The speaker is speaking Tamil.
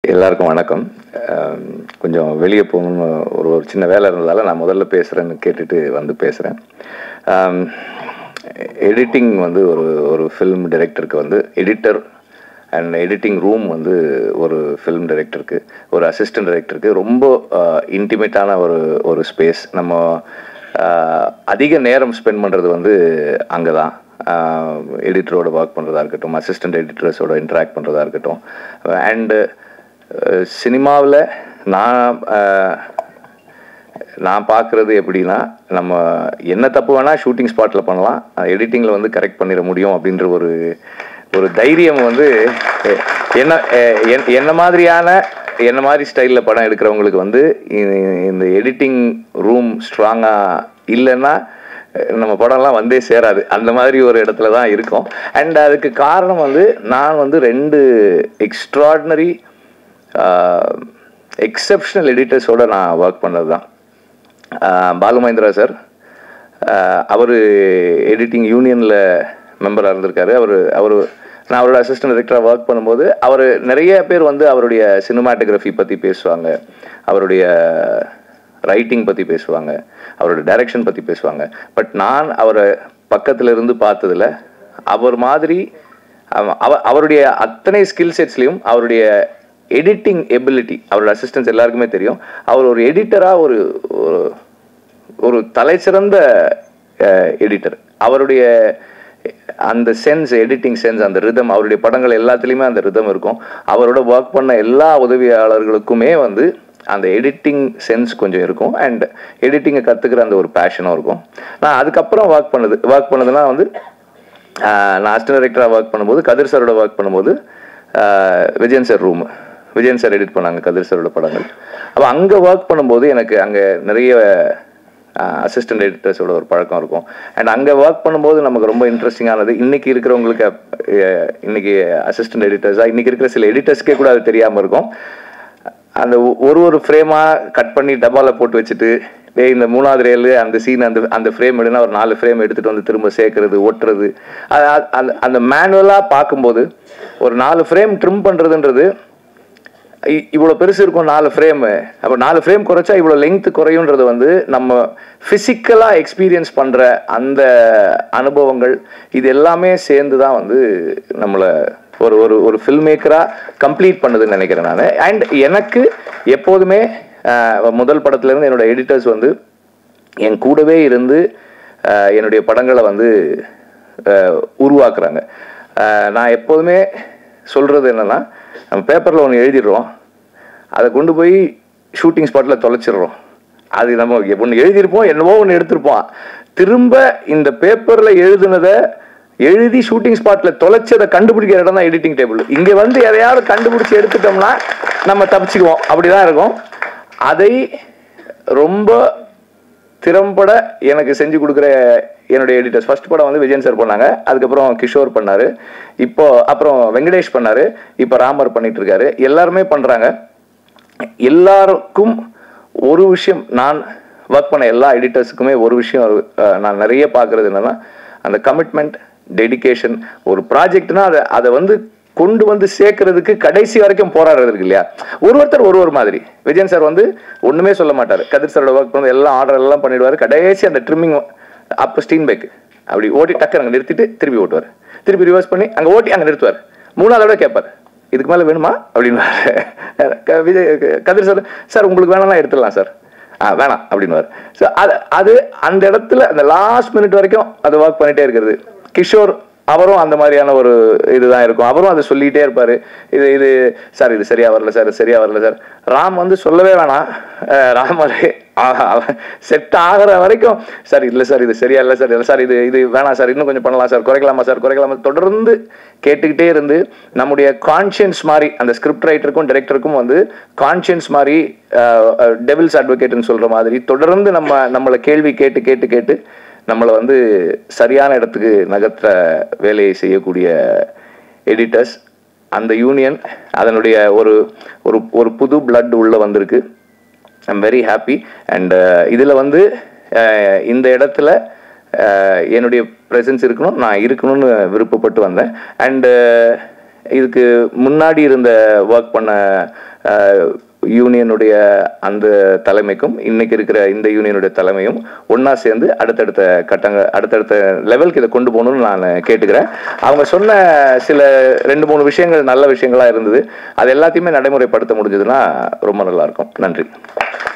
எல்லாருக்கும் வணக்கம் அம், கொஞ்சம் வெளியே போகணும்னு ஒரு ஒரு சின்ன வேலை இருந்ததால நான் முதல்ல பேசுகிறேன்னு கேட்டுட்டு வந்து பேசுகிறேன் எடிட்டிங் வந்து ஒரு ஒரு ஃபிலிம் டைரக்டருக்கு வந்து எடிட்டர் அண்ட் எடிட்டிங் ரூம் வந்து ஒரு ஃபிலிம் டைரக்டருக்கு ஒரு அசிஸ்டன்ட் டைரக்டருக்கு ரொம்ப இன்டிமேட்டான ஒரு ஒரு ஸ்பேஸ் நம்ம ஆஹ், அதிக நேரம் ஸ்பெண்ட் பண்ணுறது வந்து அங்கே தான் எடிட்டரோட ஒர்க் பண்ணுறதா இருக்கட்டும் அசிஸ்டன்ட் எடிட்டர்ஸோட இன்ட்ராக்ட் பண்ணுறதா இருக்கட்டும் அண்டு சினிமாவில் நான் ஆஹ், நான் பார்க்குறது எப்படின்னா நம்ம என்ன தப்பு வேணால் ஷூட்டிங் ஸ்பாட்டில் பண்ணலாம் எடிட்டிங்கில் வந்து கரெக்ட் பண்ணிட முடியும் அப்படின்ற ஒரு ஒரு தைரியம் வந்து எ- என்ன எ- என்- என்ன மாதிரியான என்ன மாதிரி ஸ்டைலில் படம் எடுக்கிறவங்களுக்கு வந்து இ- இந்த எடிட்டிங் ரூம் ஸ்ட்ராங்காக இல்லைன்னா அஹ், நம்ம படம்லாம் வந்தே சேராது அந்த மாதிரி ஒரு இடத்துல தான் இருக்கும் அண்ட் அதுக்கு காரணம் வந்து நான் வந்து ரெண்டு எக்ஸ்ட்ராடினரி எக்ஸப்ஷனல் எடிட்டர்ஸோட நான் ஒர்க் பண்ணது தான் பாலு மகேந்திரா சார் அவர் எடிட்டிங் யூனியனில் மெம்பராக இருந்திருக்காரு அவர் அவர் நான் அவரோட அசிஸ்டன்ட் டைரக்டராக ஒர்க் பண்ணும்போது அவர் நிறைய பேர் வந்து அவருடைய சினிமாட்டோகிராஃபி பற்றி பேசுவாங்க அவருடைய ரைட்டிங் பற்றி பேசுவாங்க அவரோட டைரக்ஷன் பற்றி பேசுவாங்க பட் நான் அவரை பக்கத்துல இருந்து பார்த்ததுல அவர் மாதிரி அவ- அவ- அவருடைய அத்தனை ஸ்கில் செட்ஸ்லையும் அவருடைய எடிட்டிங் எபிலிட்டி அவரோட அசிஸ்டன்ஸ் எல்லாருக்குமே தெரியும் அவர் ஒரு எடிட்டராக ஒரு ஒரு- ஒரு தலைசிறந்த எடிட்டர் அவருடைய அந்த சென்ஸ் எடிட்டிங் சென்ஸ் அந்த ரிதம் அவருடைய படங்கள் எல்லாத்துலேயுமே அந்த ரிதம் இருக்கும் அவரோட ஒர்க் பண்ண எல்லா உதவியாளர்களுக்குமே வந்து அந்த எடிட்டிங் சென்ஸ் கொஞ்சம் இருக்கும் அண்ட் எடிட்டிங்கை கற்றுக்கிற அந்த ஒரு பேஷனும் இருக்கும் நான் அதுக்கப்புறம் ஒர்க் பண்ணது ஒர்க் பண்ணதுன்னா வந்து ஆஹ் நான் அசிஸ்டன்ட் டைரக்டராக ஒர்க் பண்ணும்போது கதிர் சாரோட ஒர்க் பண்ணும்போது ஆஹ் Vijayan sir room Vijayan sir edit பண்ணாங்க கதிர் சாரோட படங்கள் அப்போ அங்கே ஒர்க் பண்ணும்போது எனக்கு அங்கே நிறைய அசிஸ்டன்ட் எடிட்டர்ஸோட ஒரு பழக்கம் இருக்கும் அண்ட் அங்கே ஒர்க் பண்ணும்போது நமக்கு ரொம்ப இன்ட்ரெஸ்டிங்கானது இன்னைக்கு இருக்கிறவங்களுக்கு அஹ், இன்னைக்கு அசிஸ்டன்ட் எடிட்டர்ஸாக இன்னைக்கு இருக்கிற சில எடிட்டர்ஸ்க்கே கூட அது தெரியாமல் இருக்கும் அந்த ஒ- ஒரு ஒரு ஃப்ரேமாக கட் பண்ணி டப்பாவில் போட்டு வச்சுட்டு டேய் இந்த மூணாவது ரேலு அந்த சீன் அந்த அந்த ஃப்ரேம் எடுனா ஒரு நாலு ஃப்ரேம் எடுத்துட்டு வந்து திரும்ப சேர்க்கறது ஒட்டுறது அது அது- அந்த அந்த மேனுவலாக பார்க்கும்போது ஒரு நாலு ஃப்ரேம் ட்ரிம் பண்ணுறதுன்றது இ- இவ்வளவு பெருசு இருக்கும் நாலு ஃப்ரேம் அப்போ நாலு ஃப்ரேம் குறைச்சா இவ்வளவு லெங்த் குறையுன்றது வந்து நம்ம பிசிக்கலா எக்ஸ்பீரியன்ஸ் பண்ற அந்த அனுபவங்கள் இது எல்லாமே சேர்ந்து தான் வந்து நம்மளை ஒரு ஒரு ஒரு ஃபில்ம் மேக்கரா கம்ப்ளீட் பண்ணுதுன்னு நினைக்கிறேன் நான் அண்ட் எனக்கு எப்போதுமே அஹ், முதல் படத்துல இருந்து என்னோட எடிட்டர்ஸ் வந்து என் கூடவே இருந்து அஹ், என்னுடைய படங்களை வந்து அஹ், உருவாக்குறாங்க அஹ், நான் எப்போதுமே சொல்றது என்னன்னா நம்ம பேப்பரில் ஒன்று எழுதிடுறோம் அதை கொண்டு போய் ஷூட்டிங் ஸ்பாட்டில் தொலைச்சிடுறோம் அது நம்ம ஒன்று எழுதியிருப்போம் என்னவோ ஒன்று எடுத்திருப்போம் திரும்ப இந்த பேப்பரில் எழுதுனதை எழுதி ஷூட்டிங் ஸ்பாட்ல தொலைச்சதை கண்டுபிடிக்கிற இடம் தான் எடிட்டிங் டேபிள் இங்க வந்து எதையாவது கண்டுபிடிச்சு எடுத்துட்டோம்னா நம்ம தப்பிச்சுக்குவோம் அப்படிதான் இருக்கும் அதை ரொம்ப திறம்பட எனக்கு செஞ்சு கொடுக்குற என்னுடைய எடிட்டர்ஸ் ஃபர்ஸ்ட் படம் வந்து விஜயன் சார் பண்ணாங்க அதுக்கப்புறம் கிஷோர் பண்ணாரு இப்போ அப்புறம் வெங்கடேஷ் பண்ணாரு இப்போ ராமர் பண்ணிட்டு இருக்காரு எல்லாருமே பண்றாங்க எல்லாருக்கும் ஒரு விஷயம் நான் ஒர்க் பண்ண எல்லா எடிட்டர்ஸுக்குமே ஒரு விஷயம் அஹ், நான் நிறைய பார்க்கறது என்னன்னா அந்த கமிட்மெண்ட் டெடிகேஷன் ஒரு ப்ராஜெக்ட்னா அதை அதை வந்து கொண்டு வந்து சேர்க்கறதுக்கு கடைசி வரைக்கும் போராடுறது இருக்கு இல்லையா ஒரு ஒருத்தர் ஒரு ஒரு மாதிரி விஜயன் சார் வந்து ஒண்ணுமே சொல்ல மாட்டார் கதிர் சாரோட ஒர்க் பண்ணி எல்லாம் ஆர்டர் எல்லாம் பண்ணிடுவாரு கடைசி அந்த ட்ரிம்மிங் அப்போ ஸ்டீன் பைக் அப்படி ஓட்டி டக்கு அங்கே நிறுத்திட்டு திருப்பி ஓட்டுவார் திருப்பி ரிவர்ஸ் பண்ணி அங்கே ஓட்டி அங்கே நிறுத்துவார் மூணாவது தடவை கேட்பார் இதுக்கு மேலே வேணுமா அப்படின்னு விஜய் கதிர் சார் சார் உங்களுக்கு வேணாம்னா எடுத்துடலாம் சார் ஆ வேணாம் அப்படின்னுவார் ஸோ அது அது அந்த இடத்துல அந்த லாஸ்ட் மினிட் வரைக்கும் அது ஒர்க் பண்ணிட்டே இருக்கிறது கிஷோர் அவரும் அந்த மாதிரியான ஒரு இதுதான் இருக்கும் அவரும் அதை சொல்லிட்டே இருப்பாரு இது இது சார் இது சரியா வரல சார் இது சரியா வரல சார் ராம் வந்து சொல்லவே வேணாம் அஹ் ராம் செட் ஆகிற வரைக்கும் சார் இல்லை சார் இது சரியா இல்லை சார் இல்லை சார் இது இது வேணாம் சார் இன்னும் கொஞ்சம் பண்ணலாம் சார் குறைக்கலாமா சார் குறைக்கலாமா தொடர்ந்து கேட்டுக்கிட்டே இருந்து நம்முடைய கான்ஷியன்ஸ் மாதிரி அந்த ஸ்கிரிப்ட் ரைட்டருக்கும் டைரக்டருக்கும் வந்து கான்ஷியன்ஸ் மாதிரி டெவில்ஸ் அட்வொகேட்னு சொல்ற மாதிரி தொடர்ந்து நம்ம நம்மளை கேள்வி கேட்டு கேட்டு கேட்டு நம்மளை வந்து சரியான இடத்துக்கு நகர்த்துற வேலையை செய்யக்கூடிய எடிட்டர்ஸ் அந்த யூனியன் அதனுடைய ஒரு ஒரு ஒரு புது blood உள்ள வந்திருக்கு ஐம் வெரி ஹாப்பி அண்ட் இதில் வந்து அஹ், இந்த இடத்துல அஹ், என்னுடைய ப்ரெசன்ஸ் இருக்கணும் நான் இருக்கணும்னு விருப்பப்பட்டு வந்தேன் அண்டு இதுக்கு முன்னாடி இருந்த ஒர்க் பண்ண யூனியனுடைய அந்த தலைமைக்கும் இன்னைக்கு இருக்கிற இந்த யூனியனுடைய தலைமையும் ஒன்றா சேர்ந்து அடுத்தடுத்த கட்டங்க அடுத்தடுத்த லெவலுக்கு இதை கொண்டு போகணும்னு நான் கேட்டுக்கிறேன் அவங்க சொன்ன சில ரெண்டு மூணு விஷயங்கள் நல்ல விஷயங்களா இருந்தது அது எல்லாத்தையுமே நடைமுறைப்படுத்த முடிஞ்சதுன்னா ரொம்ப நல்லா இருக்கும் நன்றி